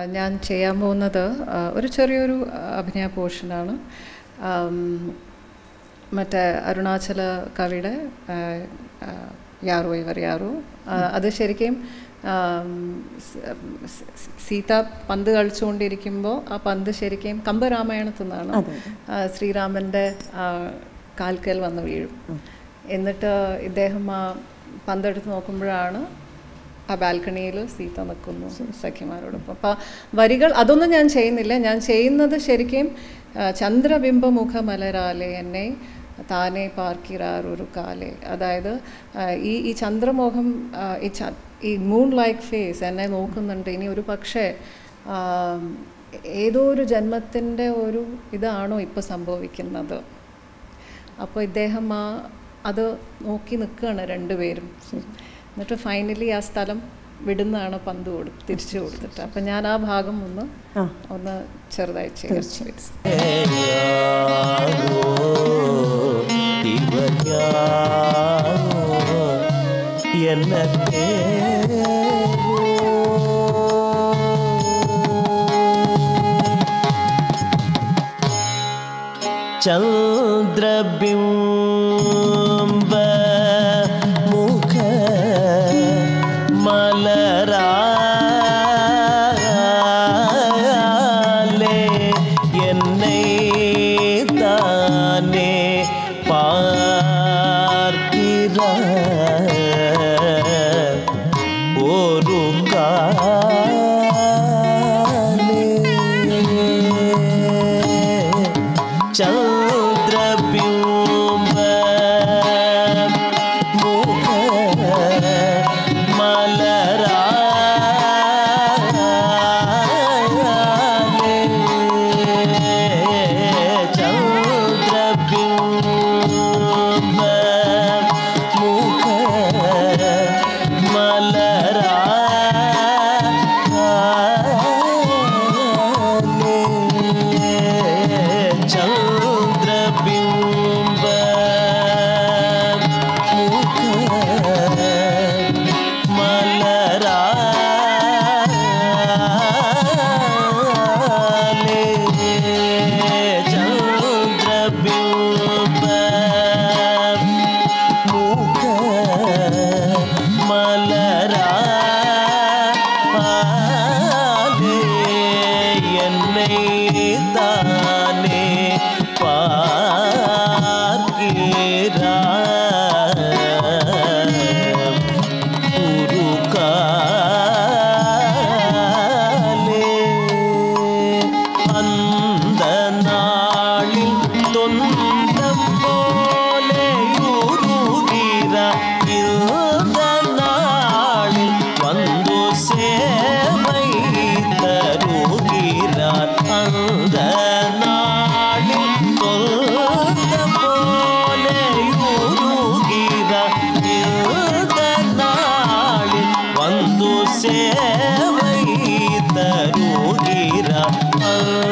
ഞാൻ ചെയ്യാൻ പോകുന്നത് ആ, ഒരു ചെറിയൊരു ആ, അഭിനയ പോർഷനാണ് ആം, മറ്റേ അരുണാചല കവിയുടെ ആ, ആ, യാറോ ഇവർ യാറോ ആ, അത് ശരിക്കും ആം, സ്- സ്- സീത പന്ത് കളിച്ചുകൊണ്ടിരിക്കുമ്പോൾ ആ പന്ത് ശരിക്കും കമ്പരാമായണത്തിൽ നിന്നാണ് ആ, ശ്രീരാമൻ്റെ ആ, കാൽക്കൽ വന്ന് വീഴും എന്നിട്ട് ഇദ്ദേഹം ആ പന്തെടുത്ത് നോക്കുമ്പോഴാണ് ആ ബാൽക്കണിയിൽ സീത നിൽക്കുന്നു സഖിമാരോടൊപ്പം അപ്പം വരികൾ അതൊന്നും ഞാൻ ചെയ്യുന്നില്ല ഞാൻ ചെയ്യുന്നത് ശരിക്കും ആ, ചന്ദ്രബിംബമുഖ മലരാലെ എന്നെ താനെ പാർക്കിറാറൊരു കാലെ അതായത് ആ, ഈ ഈ ചന്ദ്രമോഹം ആ, ഈ ച ഈ മൂൺ ലൈക്ക് ഫേസ് എന്നെ നോക്കുന്നുണ്ട് ഇനി ഒരു പക്ഷേ ആ, ഏതോ ഒരു ജന്മത്തിൻ്റെ ഒരു ഇതാണോ ഇപ്പോൾ സംഭവിക്കുന്നത് അപ്പോൾ ഇദ്ദേഹം ആ അത് നോക്കി നിൽക്കുകയാണ് രണ്ടുപേരും എന്നിട്ട് ഫൈനലി ആ സ്ഥലം വിടുന്നതാണ് പന്ത് കൊടു തിരിച്ചു കൊടുത്തിട്ട് അപ്പം ഞാൻ ആ ഭാഗം ഒന്ന് ഒന്ന് ചെറുതായി ചേർച്ച് വെച്ചു யாரோ இவர் யாரோ என்ன சந்திரபிம்ப முக மலராலே என்னை தானே பார்க்கிறார் ஒரு காலே ചന്ദ്രബിംബ മുഖ മലരാലേ ചന്ദ്രബിംബ മുഖ മലരാലേ ചന്ദ്രബിംബ മുഖ മലരാലേ ചന്ദ്രബിംബ മുഖ മലരാലേ என்னை தானே பார்க்கிறார் ஒரு காலே அந்த நாளில் தொந்தம் போலே உருகிறார் இந்த நாளில் வந்து சேவை தருகிறார் அந்த நாளில் தொந்தம் போலே உருகிறார் இந்த நாளில் வந்து சேவை தருகிறார்